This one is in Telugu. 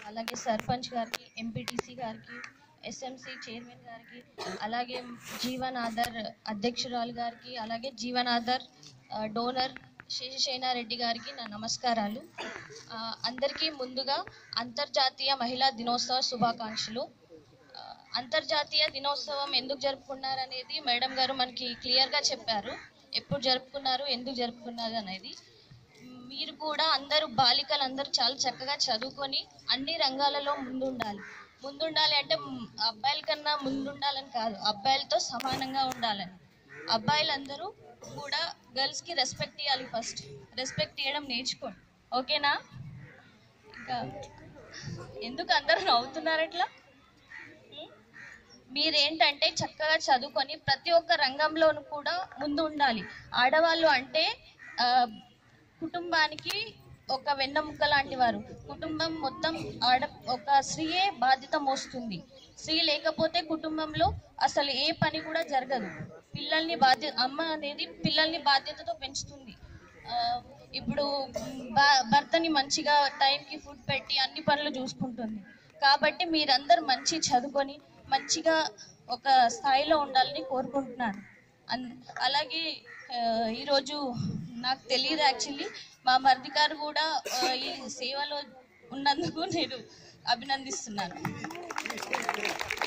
అలాగే సర్పంచ్ గారికి ఎంపీటీసీ గారికి ఎస్ఎంసి చైర్మన్ గారికి అలాగే జీవన్ ఆధార్ అధ్యక్షురాలు గారికి అలాగే జీవన్ ఆధార్ ఆ, డోనర్ శేషశైనారెడ్డి గారికి నా నమస్కారాలు ఆ, అందరికీ ముందుగా అంతర్జాతీయ మహిళా దినోత్సవ శుభాకాంక్షలు ఆ, అంతర్జాతీయ దినోత్సవం ఎందుకు జరుపుకున్నారు అనేది మేడం గారు మనకి క్లియర్గా చెప్పారు ఎప్పుడు జరుపుకున్నారు ఎందుకు జరుపుకున్నారు అనేది మీరు కూడా అందరూ బాలికలు అందరూ చాలా చక్కగా చదువుకొని అన్ని రంగాలలో ముందుండాలి ముందుండాలి అంటే మ్, అబ్బాయిల కన్నా ముందుండాలని కాదు అబ్బాయిలతో సమానంగా ఉండాలని అబ్బాయిలందరూ కూడా గర్ల్స్కి రెస్పెక్ట్ ఇవ్వాలి ఫస్ట్ రెస్పెక్ట్ ఇవ్వడం నేర్చుకోండి ఓకేనా ఇంకా ఎందుకు అందరూ నవ్వుతున్నారు అట్లా ఉం? మీరేంటంటే చక్కగా చదువుకొని ప్రతి ఒక్క రంగంలోనూ కూడా ముందు ఉండాలి ఆడవాళ్ళు అంటే ఆ, కుటుంబానికి ఒక వెన్నముక్క లాంటి వారు కుటుంబం మొత్తం ఆడ ఒక స్త్రీయే బాధ్యత మోస్తుంది స్త్రీ లేకపోతే కుటుంబంలో అసలు ఏ పని కూడా జరగదు పిల్లల్ని బాధ్యత అమ్మ అనేది పిల్లల్ని బాధ్యతతో పెంచుతుంది ఆ, ఇప్పుడు భ- భర్తని మంచిగా టైంకి ఫుడ్ పెట్టి అన్ని పనులు చూసుకుంటుంది కాబట్టి మీరందరూ మంచి చదువుకొని మంచిగా ఒక స్థాయిలో ఉండాలని కోరుకుంటున్నాను అన్- అలాగే ఆ, ఈరోజు నాకు తెలియదు యాక్చువల్లీ మా మరిది గారు కూడా ఆ, ఈ సేవలో ఉన్నందుకు నేను అభినందిస్తున్నాను